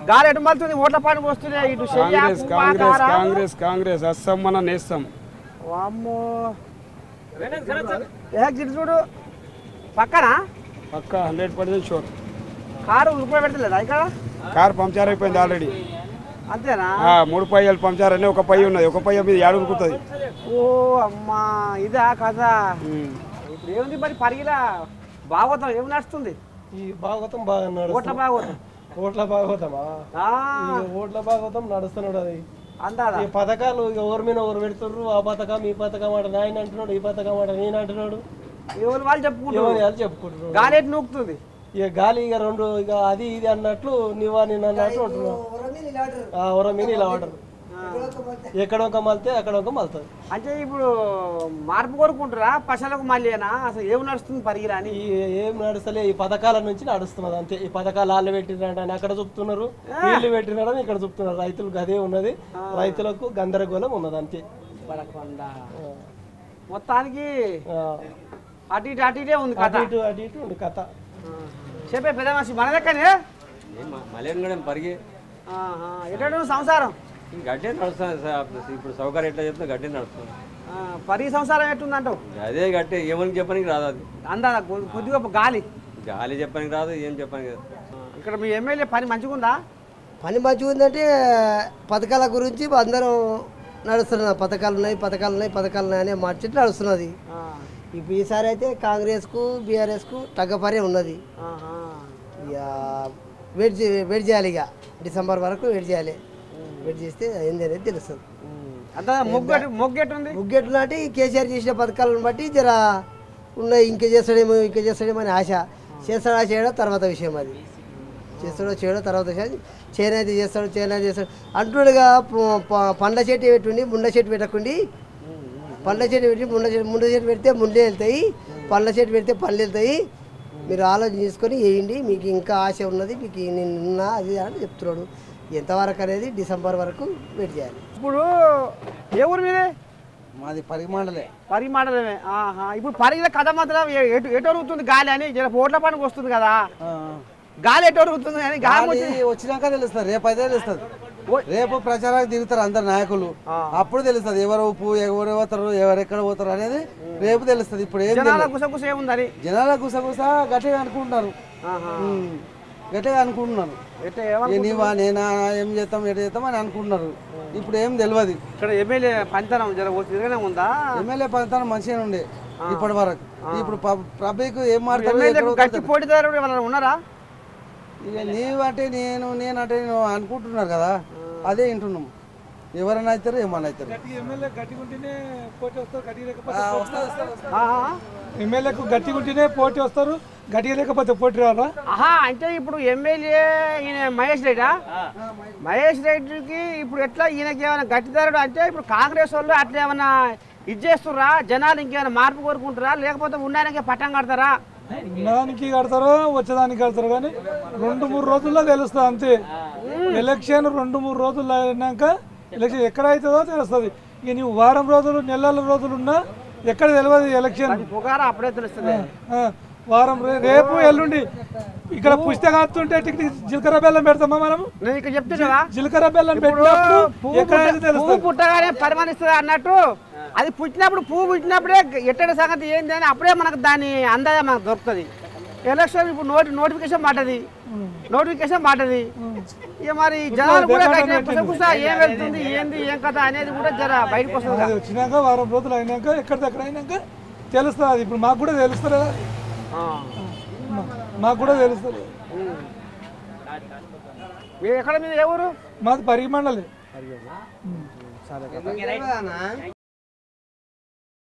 గాలి ఎటు మలుతుంది ఓట్ల పాటు వస్తున్నాయి ఇటు చెయ్య, కాంగ్రెస్ పువ్వా, కాంగ్రెస్ కారా? కాంగ్రెస్ కాంగ్రెస్ అస్సం మన నేస్తాం వామ్మో ఏ గిరి చూడు పక్కన పక్క హండ్రెడ్ పర్సెంట్ షూర్ కారు రూపాయి పెడతలేదా ఇక్కడ కార్ పంక్చర్ అయిపోయింది ఆల్రెడీ అంతేనా మూడు పయ్యలు పంక్చర్ అని ఒక పయ్య ఉన్నది ఒక పయ్య మీద ఏడు ఉరుకుతుంది ఓ అమ్మా ఇదా కథ ఇప్పుడు ఏముంది మరి పరిగిలా భాగవతం ఏమి నడుస్తుంది ఈ భాగవతం బాగా ఓట్ల నడుస్తుంది భాగవతం ఓట్ల భాగవతమా ఆ, ఈ ఓట్ల భాగవతం నడుస్తున్నాడు అది అందాదా ఈ పథకాలు ఇక ఎవరి మీద ఎవరు పెడుతుర్రు ఆ పథకం ఈ పథకం ఆడ నాయన అంటున్నాడు ఈ పథకం ఆడ నేను అంటున్నాడు ఎవరు వాళ్ళు చెప్పుకుంటారు ఎవరు వాళ్ళు చెప్పుకుంటున్నారు గాలి ఎటు నూకుతుంది ఇక గాలి ఇక రెండు ఇక అది ఇది అన్నట్లు నీవా నేను అన్నట్లు ఉంటున్నావు ఎవర మీద ఇలా ఆడరు ఎక్కడ ఒక మలితే అక్కడ ఒక మలుతుంది అంటే ఇప్పుడు మార్పు కోరుకుంటారా పశలకు మళ్ళీనా అసలు ఏమి నడుస్తుంది పరిగిలా అని ఈ ఏం నడుస్తలే ఈ పథకాల నుంచి నడుస్తున్నది అంతే ఈ పథకాలు వాళ్ళు పెట్టినాడని అక్కడ చూపుతున్నారు వీళ్ళు పెట్టినాడని ఇక్కడ చూపుతున్నారు రైతులకు అదే ఉన్నది రైతులకు గందరగోళం ఉన్నది అంతే పడకుండా మొత్తానికి ఆ, అటు ఇటు అటు ఇటే ఉంది కథ అటు ఇటు అటు ఇటు ఉంది కథ చెప్పే పెద్ద మనిషి మన దగ్గరనే మలేన్ కూడా పరిగి ఆహా. ఎటు సంసారం గడ్డే నడుస్తుంది సార్ ఇప్పుడు సౌకర్యం ఎట్లా చెప్తున్నా గడ్డే నడుస్తుంది ఆ, పరి సంసారం ఎట్టుందంటావు అదే గట్టే ఏమని చెప్పడానికి రాదు అది అందా కొ- కొద్దిగా గాలి గాలి చెప్పడానికి రాదు ఏం చెప్పడానికి రాదు ఆ, ఇక్కడ మీ ఎమ్మెల్యే పని మంచిగుందా పని మంచిగా ఉందంటే పథకాల గురించి అందరం నడుస్తున్నారు పథకాలు ఉన్నాయి పథకాలు ఉన్నాయి పథకాలు ఉన్నాయి అనే మాట చెట్టు నడుస్తున్నది ఆ, ఇప్పుడు ఈసారి అయితే కాంగ్రెస్కు బీఆర్ఎస్కు తగ్గపరే ఉన్నది ఆహా. ఇక వెయిట్ చే వెయిట్ చేయాలి ఇక డిసెంబర్ వరకు వెయిట్ చేయాలి వెయిట్ చేస్తే ఏంది అనేది తెలుస్తుంది ఉమ్. అంతా మొగ్గెటు మొగ్గెట్టుంది ముగ్గెట్లు నాటి కేసీఆర్ చేసిన పథకాలను బట్టి జర ఉన్నాయి ఇంకా చేస్తాడేమో ఇంకా చేస్తాడేమో అని ఆశ చేస్తాడా చేయడో తర్వాత విషయం అది చేస్తాడో చేయడో తర్వాత విషయం చేను అయితే చేస్తాడు చేను అయితే చేస్తాడు అంటున్నాడుగా ప- ప- పండ్ల చెట్టు పెట్టుండి ముండ్ల చెట్టు పెట్టకండి పండ్ల చెట్టు పెట్టి ముండ్ల చెట్టు ముండ్ల చెట్టు పెడితే ముండ్లు వెళ్తాయి పండ్ల చెట్టు పెడితే పళ్ళు వెళ్తాయి మీరు ఆలోచన చేసుకొని వేయండి మీకు ఇంకా ఆశ ఉన్నది మీకు నేను ఉన్నా అది అని చెప్తున్నాడు ఎంతవరకు అనేది డిసెంబర్ వరకు వెయిట్ చేయాలి ఇప్పుడు ఏ ఊరు మీదే మాది పరిమాణలే పరి మాటలమే ఆహా ఇప్పుడు పరిగిల కథ మాత్రం ఎ- ఎటు ఎటు అరుగుతుంది గాలి అని జర ఓట్ల పండుగ వస్తుంది కదా గాలి ఎటు అరుగుతుంది అని గాలి వచ్చి వచ్చినాక తెలుస్తుంది రేపు అయితే తెలుస్తుంది రేపు ప్రచారానికి దిగుతారు అందరు నాయకులు అప్పుడు తెలుస్తుంది ఎవరు ఉప్పు ఎవరు పోతారు ఎవరు ఎక్కడ పోతారు అనేది రేపు తెలుస్తుంది ఇప్పుడు ఏం జనాల తెలియదు. గుసగుస ఏముందని జనాల గుసగుస గట్టిగా అనుకుంటున్నారు ఆహా. ఉమ్. గట్టిగా అనుకుంటున్నారు ఎట్ట ఏ ఏమనుకుంటున్నారు? నీవా నేనా ఏం చేస్తాం ఎటు చేస్తాం అని అనుకుంటున్నారు ఇప్పుడు ఏం తెలియదు ఇక్కడ ఎమ్మెల్యే పంచనం జర తిరగనే ఉందా ఎమ్మెల్యే పనితనం మంచిగా ఉండే ఇప్పటి వరకు ఇప్పుడు పబ్లిక్ ఏం మాట్లాడతారు ఎమ్మెల్యేకు గట్టి పోటీదారుడు ఎవరైనా ఉన్నారా ఇక నీవంటే నేను నేనంటే నేను అనుకుంటున్నారు కదా అదే వింటున్నాం ఎవరైనా అవుతారు ఏమన్నా అవుతారు ఎమ్మెల్యే గట్టిగా ఉంటేనే పోటీ వస్తారు గట్టిగా లేకపోతే ఆహా. ఎమ్మెల్యేకు గట్టిగా ఉంటేనే పోటీ వస్తారు గట్టిగా లేకపోతే పోటీ రారా ఆహా అంటే ఇప్పుడు ఎమ్మెల్యే ఈయన మహేష్ రెడ్డా మహేష్ రెడ్డికి ఇప్పుడు ఎట్లా ఈయనకి ఏమైనా గట్టిదారుడు అంటే ఇప్పుడు కాంగ్రెస్ వాళ్ళు అట్లా ఏమైనా ఇది చేస్తుర్రా జనాలు ఇంకేమైనా మార్పు కోరుకుంటారా లేకపోతే ఉన్నాయనకే పట్టం కడతారా ఉన్నదానికి కడతారో వచ్చేదానికి కడతారు కానీ రెండు మూడు రోజుల్లో తెలుస్తుంది అంతే ఎలక్షన్ రెండు మూడు రోజులు అయినాక ఎలక్షన్ ఎక్కడ అవుతుందో తెలుస్తుంది ఇక నీవు వారం రోజులు నెలల రోజులు ఉన్నా ఎక్కడ తెలియదు ఎలక్షన్ పుగారా అప్పుడే తెలుస్తుంది ఆ, వారం రే- రేపు ఎల్లుండి ఇక్కడ పుస్తకం వస్తుంటే టికెట్ జీలకర్ర బెల్లం పెడతామా మనం నేను ఇక్కడ చెప్తున్నా జీలకర్ర బెల్లం ఇప్పుడు పెట్టినప్పుడు పువ్వు ఎక్కడైతే పుట్ట- పువ్వు తెలుస్తుంది పుట్టగానే పరిమాణిస్తుంది అన్నట్టు అది పుట్టినప్పుడు పువ్వు పుట్టినప్పుడే ఎట్టడి సంగతి ఏంది అని అప్పుడే మనకు దాని అందాజ మనకు దొరుకుతుంది ఎలక్షన్ ఇప్పుడు నోటి నోటిఫికేషన్ మాటది నోటిఫికేషన్ మాటది ఇక మరి జనాలు కూడా కట్టిన కుసకుస ఏం వెళ్తుంది ఏంది ఏం కథ అనేది కూడా జర బయటకు వస్తుంది అది వచ్చినాక వారం రోజులు అయినాక ఎక్కడిదక్కడ అయినాక తెలుస్తుంది అది ఇప్పుడు మాకు కూడా తెలుస్తుంది కదా ఆ. మా- మాకు కూడా తెలుస్తుంది మీరు ఎక్కడ మీద ఎవరు మాది పరిగి మండలి